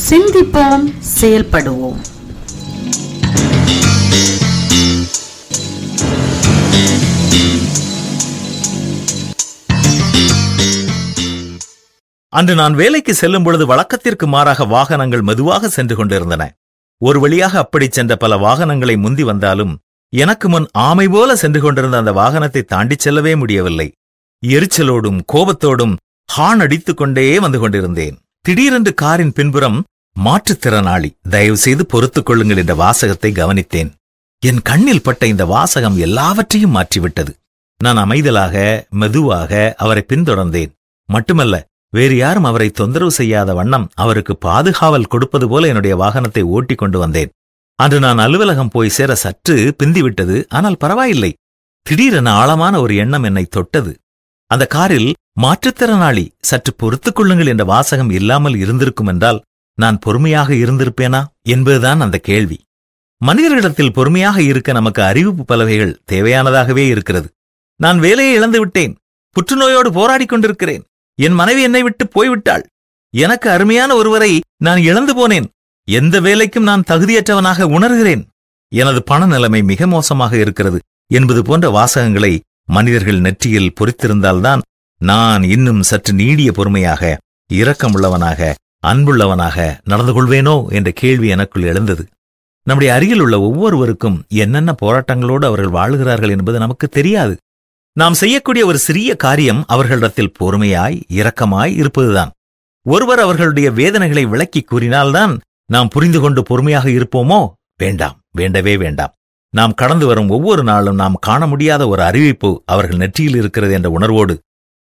சிந்திப்போம் செயல்படுவோம் அன்று நான் வேலைக்கு செல்லும் பொழுது வழக்கத்திற்கு மாறாக வாகனங்கள் மெதுவாக சென்று கொண்டிருந்தன ஒரு வழியாக அப்படி சென்ற பல வாகனங்களை முந்தி வந்தாலும் எனக்கு முன் ஆமை போல சென்று கொண்டிருந்த அந்த வாகனத்தை தாண்டிச் செல்லவே முடியவில்லை எரிச்சலோடும் கோபத்தோடும் ஹார்ன் அடித்துக் கொண்டே வந்து கொண்டிருந்தேன் திடீரென்று காரின் பின்புறம் மாற்றுத்திறனாளி தயவு செய்து பொறுத்துக் கொள்ளுங்கள் என்ற வாசகத்தை கவனித்தேன் என் கண்ணில் பட்ட இந்த வாசகம் எல்லாவற்றையும் மாற்றிவிட்டது நான் அமைதலாக மெதுவாக அவரை பின்தொடர்ந்தேன் மட்டுமல்ல வேறு யாரும் அவரை தொந்தரவு செய்யாத வண்ணம் அவருக்கு பாதுகாவல் கொடுப்பது போல என்னுடைய வாகனத்தை ஓட்டிக் கொண்டு வந்தேன் அன்று நான் அலுவலகம் போய் சேர சற்று பிந்திவிட்டது ஆனால் பரவாயில்லை திடீரென ஆழமான ஒரு எண்ணம் என்னை தொட்டது அந்த காரில் மாற்றுத்திறனாளி சற்று பொறுத்துக் கொள்ளுங்கள் என்ற வாசகம் இல்லாமல் இருந்திருக்கும் என்றால் நான் பொறுமையாக இருந்திருப்பேனா என்பதுதான் அந்த கேள்வி மனிதர்களிடத்தில் பொறுமையாக இருக்க நமக்கு அறிவிப்பு பலகைகள் தேவையானதாகவே இருக்கிறது நான் வேலையை இழந்து விட்டேன் புற்றுநோயோடு போராடிக் கொண்டிருக்கிறேன் என் மனைவி என்னை விட்டு போய்விட்டாள் எனக்கு அருமையான ஒருவரை நான் இழந்து போனேன் எந்த வேலைக்கும் நான் தகுதியற்றவனாக உணர்கிறேன் எனது பண நிலைமை மிக மோசமாக இருக்கிறது என்பது போன்ற வாசகங்களை மனிதர்கள் நெற்றியில் பொறித்திருந்தால்தான் நான் இன்னும் சற்று நீடிய பொறுமையாக இரக்கமுள்ளவனாக அன்புள்ளவனாக நடந்து கொள்வேனோ என்ற கேள்வி எனக்குள் எழுந்தது நம்முடைய அருகில் உள்ள ஒவ்வொருவருக்கும் என்னென்ன போராட்டங்களோடு அவர்கள் வாழுகிறார்கள் என்பது நமக்கு தெரியாது நாம் செய்யக்கூடிய ஒரு சிறிய காரியம் அவர்களிடத்தில் பொறுமையாய் இரக்கமாய் இருப்பதுதான் ஒருவர் அவர்களுடைய வேதனைகளை விளக்கி கூறினால்தான் நாம் புரிந்து கொண்டு பொறுமையாக இருப்போமோ வேண்டாம் வேண்டவே வேண்டாம் நாம் கடந்து வரும் ஒவ்வொரு நாளும் நாம் காண முடியாத ஒரு அறிவிப்பு அவர்கள் நெற்றியில் இருக்கிறது என்ற உணர்வோடு